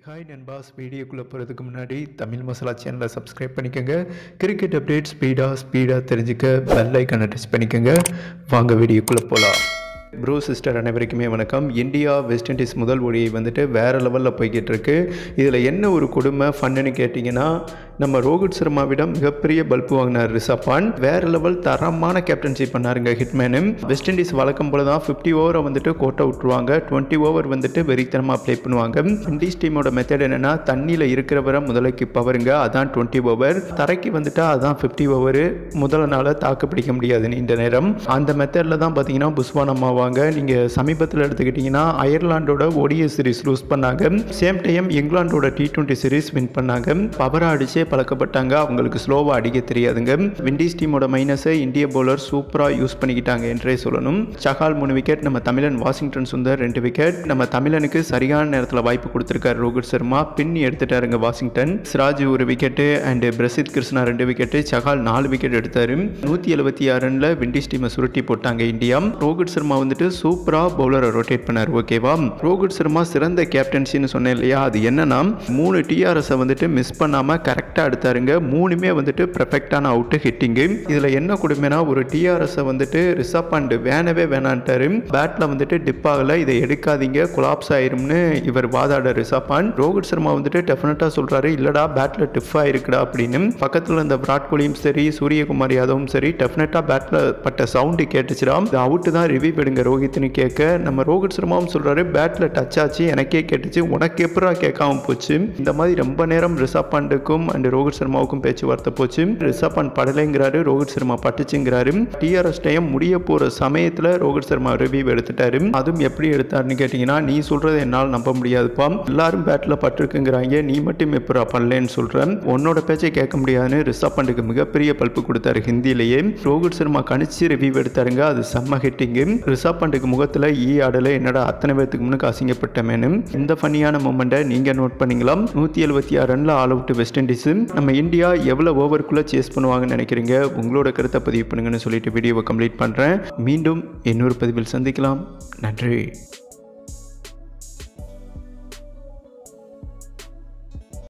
hi நண்பாஸ் வீடியோக்குள்ளே போகிறதுக்கு முன்னாடி தமிழ் மசாலா சேனலை சப்ஸ்கிரைப் பண்ணிக்கோங்க கிரிக்கெட் அப்டேட் ஸ்பீடாக ஸ்பீடாக தெரிஞ்சுக்க பெல் ஐக்கனை டச் பண்ணிக்கோங்க வாங்க வீடியோக்குள்ளே போகலாம் ப்ரோ சிஸ்டர் அனைவருக்குமே வணக்கம் இந்தியா வெஸ்ட் இண்டீஸ் முதல் ஒடியை வந்துட்டு வேறு லெவலில் போய்கிட்டு இருக்கு இதில் என்ன ஒரு கொடுமை ஃபன்னுன்னு கேட்டிங்கன்னா நம்ம ரோஹித் சர்மாவிடம் மிகப்பெரிய பல்பு வாங்கினார் ரிஷப் பாண்ட் வேறு லெவல் தரமான கேப்டன்ஷிப் பண்ணாருங்க ஹிட்மேனு வெஸ்ட் இண்டீஸ் வழக்கம் போல தான் ஃபிஃப்டி ஓவரை வந்துட்டு கோட்டை விட்டுருவாங்க டுவெண்ட்டி ஓவர் வந்துட்டு வெறித்தனமாக ப்ளே பண்ணுவாங்க இண்டீஸ் டீமோட மெத்தட் என்னென்னா தண்ணியில் இருக்கிறவரை முதலைக்கு பவருங்க அதான் டுவெண்ட்டி ஓவர் தரைக்கு வந்துட்டா அதான் ஃபிஃப்டி ஓவரு முதல நாள தாக்கு பிடிக்க முடியாது நீண்ட நேரம் அந்த மெத்தடில் தான் பார்த்தீங்கன்னா புஸ்வானம் ஆவாங்க நீங்கள் சமீபத்தில் எடுத்துக்கிட்டிங்கன்னா அயர்லாண்டோட ஒடிய சீரிஸ் லூஸ் பண்ணாங்க சேம் டைம் இங்கிலாண்டோட டி டுவெண்ட்டி சீரிஸ் வின் பண்ணாங்க பவராக அடிச்சே பழக்கப்பட்டாங்க அவங்களுக்கு ஸ்லோவாக அடிக்க தெரியாதுங்க விண்டீஸ் டீமோட மைனஸை இந்திய பவுலர் சூப்பராக யூஸ் பண்ணிக்கிட்டாங்க என்றே சொல்லணும் சஹால் மூணு விக்கெட் நம்ம தமிழன் வாஷிங்டன் சுந்தர் ரெண்டு விக்கெட் நம்ம தமிழனுக்கு சரியான நேரத்தில் வாய்ப்பு கொடுத்துருக்காரு ரோஹித் சர்மா பின்னி எடுத்துட்டாருங்க வாஷிங்டன் சிராஜ் ஒரு விக்கெட்டு அண்ட் பிரசித் கிருஷ்ணா ரெண்டு விக்கெட்டு சஹால் நாலு விக்கெட் எடுத்தாரு நூற்றி எழுபத்தி ஆறு ரனில் விண்டீஸ் டீமை சுருட்டி போட்டாங்க இந்தியா ரோஹித் சர்மா வந்துட்டு சூப்பராக பவுலரை ரொட்டேட் பண்ணார் ஓகேவா ரோஹித் சர்மா சிறந்த கேப்டன்சின்னு சொன்னேன் இல்லையா அது என்னன்னா மூணு டிஆர்எஸை வந்துட்டு மிஸ் பண்ணாமல் கரெக்டாக எடுத்தாருங்க மூணுமே வந்துட்டு பெர்ஃபெக்டான அவுட்டு ஹிட்டிங்கு இதில் என்ன கொடுமைனா ஒரு டிஆர்எஸை வந்துட்டு ரிஷப் பாண்ட் வேணவே வேணான்ட்டாரு பேட்டில் வந்துட்டு டிப் ஆகலை இதை எடுக்காதீங்க கொலாப்ஸ் ஆயிரும்னு இவர் வாதாட ரிஷப் பாண்ட் ரோஹித் சர்மா வந்துட்டு டெஃபினட்டாக சொல்கிறாரு இல்லடா பேட்டில் டிஃப் ஆயிருக்குடா அப்படின்னு பக்கத்தில் இருந்த விராட் கோலியும் சரி சூரியகுமார் யாதவும் சரி டெஃபினட்டாக பேட்டில் பட்ட சவுண்டு கேட்டுச்சுடா இந்த அவுட்டு தான் ரிவ்யூ எடுங்க ரோஹித்னு கேட்க நம்ம ரோஹித் சர்மாவும் சொல்கிறாரு பேட்டில் டச் ஆச்சு எனக்கே கேட்டுச்சு உனக்கு எப்படா கேட்காம போச்சு இந்த மாதிரி ரொம்ப நேரம் ரிஷப் பாண்டுக்கும் அண்ட் ரோஹித் சர்மாவுக்கும் பேச்சுவார்த்தை போச்சு ரிஷப் பாண்ட் படலைங்கிறாரு ரோஹித் சர்மா பட்டுச்சுங்கிறாரு டிஆர்எஸ் டைம் முடிய போகிற சமயத்தில் ரோஹித் சர்மா ரிவ்யூ எடுத்துட்டாரு அதுவும் எப்படி எடுத்தாருன்னு கேட்டிங்கன்னா நீ சொல்கிறத என்னால் நம்ப முடியாதுப்பா எல்லாரும் பேட்டில் பட்டிருக்குங்கிறாங்க நீ மட்டும் எப்படா பண்ணலன்னு சொல்கிறேன் உன்னோட பேச்சை கேட்க முடியாதுன்னு ரிஷப் பாண்டுக்கு மிகப்பெரிய பல்ப்பு கொடுத்தாரு ஹிந்திலேயே ரோஹித் சர்மா கணிச்சு ரிவ்யூ எடுத்தாருங்க அது செம்ம ஹிட்டிங்கு ரிஷப் பாண்டுக்கு முகத்தில் ஈ ஆடல என்னடா அத்தனை பேத்துக்கு முன்னுக்கு அசிங்கப்பட்டமேனு இந்த ஃபன்னியான மூமெண்ட்டை நீங்கள் நோட் பண்ணிக்கலாம் நூற்றி எழுபத்தி ஆறு ரனில் ஆல் அவுட் வெஸ்ட் இண்டீஸ் நம்ம இந்தியா எவ்வளோ ஓவருக்குள்ளே சேஸ் பண்ணுவாங்கன்னு நினைக்கிறீங்க உங்களோட கருத்தை பதிவு பண்ணுங்கன்னு சொல்லிட்டு வீடியோவை கம்ப்ளீட் பண்ணுறேன் மீண்டும் இன்னொரு பதிவில் சந்திக்கலாம் நன்றி